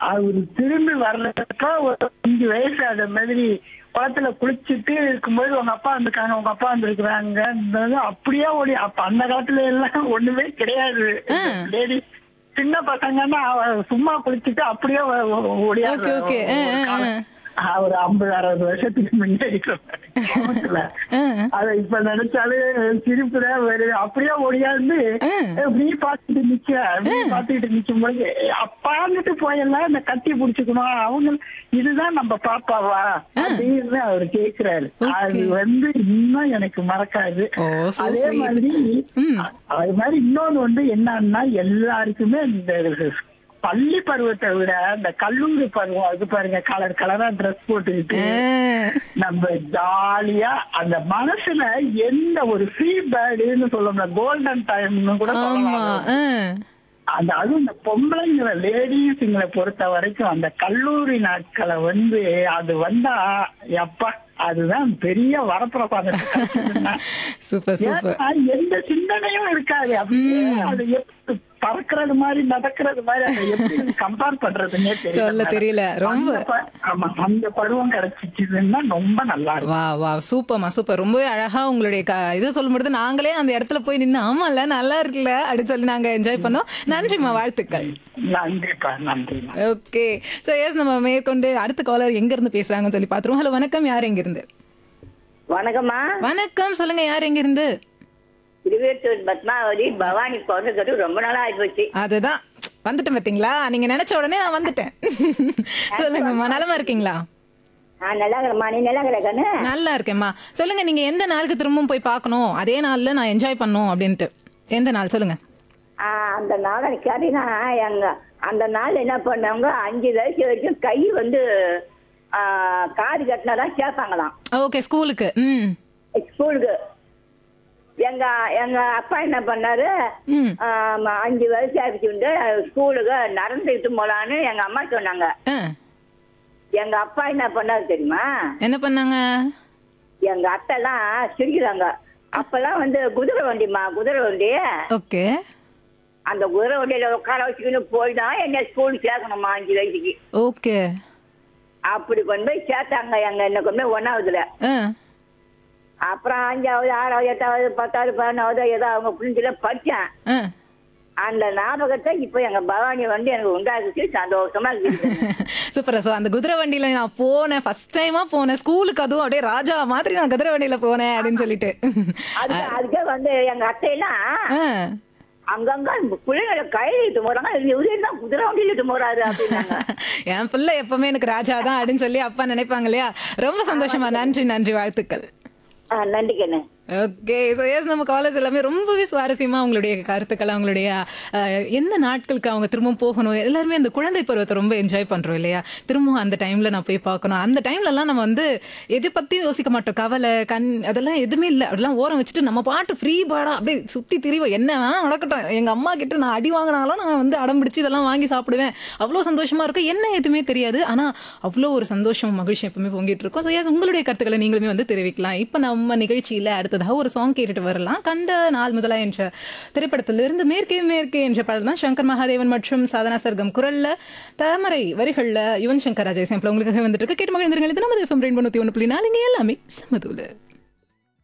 அவரு திரும்பி வர்றப்ப ஒரு அஞ்சு வயசு அந்த மாதிரி குளத்துல குளிச்சுட்டு இருக்கும்போது உங்க அப்பா வந்திருக்காங்க உங்க அப்பா வந்திருக்கிறாங்க அப்படியே ஓடி அப்ப அந்த காலத்துல எல்லாம் ஒண்ணுமே கிடையாது லேடி சின்ன பசங்கன்னா அவ சும்மா குளிச்சுட்டு அப்படியே ஓடியா Okay, okay. ஆ, ஆ, ஆ. ஒரு ஐம்பது அறுபது வருஷத்துக்கு முன்னாடி கிராமத்துல. அத இப்ப நினைச்சாலே சிரிப்புல வருது அப்படியே ஓடியாந்து நீ பாத்துட்டு நிக்க நீ பாத்துக்கிட்டு நிக்கும் போது அப்பாந்துட்டு போயெல்லாம் இந்த கட்டி புடிச்சுக்கணும் அவங்க இதுதான் நம்ம பாப்பாவா அப்படின்னு அவர் கேக்குறாரு அது வந்து இன்னும் எனக்கு மறக்காது ஓ, so அதே sweet. மாதிரி ம். அது மாதிரி இன்னொன்னு வந்து என்னன்னா எல்லாருக்குமே இந்த பள்ளி பருவத்தை விட இந்த கல்லூரி பருவம் அது பாருங்க கலர் கலரா ட்ரெஸ் போட்டுக்கிட்டு நம்ம ஜாலியா அந்த மனசுல எந்த ஒரு ஃப்ரீ பேர்டுன்னு சொல்லணும் கோல்டன் டைம்னு கூட ஆமா சொல்லலாம் ஆ. அந்த அதுவும் இந்த பொம்பளைங்களை லேடிஸுங்களை பொறுத்த வரைக்கும் அந்த கல்லூரி நாட்களை வந்து அது வந்தா எப்பா அதுதான் பெரிய வரப்பிரசாதம் சூப்பர் சூப்பர் ஏன்னா, எந்த சிந்தனையும் இருக்காது அப்படியே அது எப்படி பறக்கிறது மாதிரி நடக்கிறது மாதிரி அதை எப்படி கம்பேர் பண்றதுன்னே தெரியல சொல்ல madam. தெரியல. ரொம்ப- அந்த ப- ஆமா அந்த பருவம் கிடைச்சிச்சுன்னா ரொம்ப நல்லா இருக்கும் வா வா சூப்பர்மா சூப்பர் ரொம்பவே அழகா உங்களுடைய க இதை சொல்லும்பொழுது நாங்களே அந்த இடத்துல போய் நின்று ஆமால நல்லா இருக்குல்ல அப்படின்னு சொல்லி நாங்க என்ஜாய் பண்ணோம் நன்றிம்மா வாழ்த்துக்கள் நன்றிப்பா நன்றி ஓகே சோ எஸ் நம்ம மேற்கொண்டு அடுத்த காலர் எங்க இருந்து பேசுறாங்கன்னு சொல்லி பாத்துருவோம் ஹலோ வணக்கம் யார் எங்க இருந்து வணக்கம்மா வணக்கம் சொல்லுங்க யார் எங்க இருந்து திருவேற்றூர் பத்மாவதி பவானி பிறந்தது ரொம்ப நாளா ஆயிப்போச்சு அதுதான் வந்துட்டேன் பாத்தீங்களா நீங்க நினைச்ச உடனே நான் வந்துட்டேன் சொல்லுங்கம்மா நலமா இருக்கீங்களா நான் நல்லா இருக்கிறேம்மா நீ நல்லா இருக்கிற கண்ணு நல்லா இருக்கேம்மா சொல்லுங்க நீங்க எந்த நாளுக்கு திரும்பவும் போய் பார்க்கணும் அதே நாள்ல நான் என்ஜாய் பண்ணும் அப்படின்ட்டு எந்த நாள் சொல்லுங்க ஆ, அந்த நாளை கேட்டீங்கன்னா எங்க அந்த நாள் என்ன பண்ணவங்க அஞ்சு வயசு வரைக்கும் கை வந்து ஆ, காது கட்டினாதான் கேட்பாங்களாம் ஓகே ஸ்கூலுக்கு ம் ஸ்கூலுக்கு எங்க எங்க அப்பா என்ன பண்ணாரு ம் ஆ, அஞ்சு வயசு ஆயிடுச்சு ஸ்கூலுக்கு நடந்துக்கிட்டு போலான்னு எங்க அம்மா சொன்னாங்க ஆ, எங்க அப்பா என்ன பண்ணாரு தெரியுமா என்ன பண்ணாங்க எங்க அத்தை எல்லாம் சிரிக்கிறாங்க அப்பெல்லாம் வந்து குதிரை வண்டிமா குதிரை வண்டி ஓகே அந்த குதிரை வண்டியில உட்கார வச்சுக்கின்னு போய் தான் என்ன ஸ்கூல் சேர்க்கணுமா அஞ்சு வயசுக்கு ஓகே அப்படி கொண்டு போய் சேர்த்தாங்க எங்க என்ன கொண்டு போய் ஒன்னாவதுல ஆ அப்புறம் அஞ்சாவது ஆறாவது எட்டாவது பத்தாவது பதினொன்றாவது ஏதோ அவங்க புரிஞ்சுல படிச்சேன் ஆ அந்த ஞாபகத்தை இப்போ எங்க பவானி வந்து எனக்கு உண்டாக்குச்சு சந்தோஷமா இருக்குது சூப்பரா சோ அந்த குதிரை வண்டியில நான் போனேன் ஃபர்ஸ்ட் டைமா போனேன் ஸ்கூலுக்கு அதுவும் அப்படியே ராஜா மாதிரி நான் குதிரை வண்டியில போனேன் அப்படின்னு சொல்லிட்டு அதுக்கு அதுக்கே வந்து எங்க அத்தையெல்லாம் ஆ. அங்கங்க பிள்ளைங்களை கையில இட்டு போறாங்க இவரே தான் குதிரை வண்டியில இட்டு போறாரு அப்படின்னாங்க என் பிள்ளை எப்பவுமே எனக்கு ராஜா தான் அப்படின்னு சொல்லி அப்பா நினைப்பாங்க இல்லையா ரொம்ப சந்தோஷமா நன்றி நன்றி வாழ்த்துக்கள் ஆ, நன்றி கண்ணு ஓகே ஸோ எஸ் நம்ம காலேஜ் எல்லாமே ரொம்பவே சுவாரஸ்யமா அவங்களுடைய கருத்துக்கள் அவங்களுடைய அஹ், எந்த நாட்களுக்கு அவங்க திரும்பவும் போகணும் எல்லாருமே அந்த குழந்தை பருவத்தை ரொம்ப என்ஜாய் பண்றோம் இல்லையா திரும்பவும் அந்த டைம்ல நான் போய் பார்க்கணும் அந்த டைம்ல எல்லாம் நம்ம வந்து எதை பத்தியும் யோசிக்க மாட்டோம் கவலை கண் அதெல்லாம் எதுவுமே இல்லை அதெல்லாம் ஓரம் வச்சுட்டு நம்ம பாட்டு ஃப்ரீ பாடா அப்படியே சுத்தி திரிவோம் என்ன வேணா நடக்கட்டும் எங்க அம்மா கிட்ட நான் அடி வாங்கினாலும் நான் வந்து அடம் பிடிச்சு இதெல்லாம் வாங்கி சாப்பிடுவேன் அவ்வளோ சந்தோஷமா இருக்கும் என்ன எதுவுமே தெரியாது ஆனா அவ்வளோ ஒரு சந்தோஷம் மகிழ்ச்சி எப்பவுமே பொங்கிட்டு இருக்கும் ஸோ எஸ் உங்களுடைய கருத்துக்களை நீங்களுமே வந்து தெரிவிக்கலாம் இப்போ நம்ம நிகழ்ச்சியில அடுத்ததாக ஒரு சாங் கேட்டுட்டு வரலாம் கண்ட நாள் முதலா என்ற திரைப்படத்திலிருந்து மேற்கே மேற்கே என்ற பாடல் தான் சங்கர் மகாதேவன் மற்றும் சாதனா சர்க்கம் குரல்ல தாமரை வரிகள்ல யுவன் சங்கர் ராஜா சாம்பிள் உங்களுக்கு வந்துட்டு இருக்கு கேட்டு மகிழ்ந்திருங்கள் இது நமது எஃப்எம் ரெண்டு ஒன்று புள்ளி நாலுங்க எல்லாமே சமதுல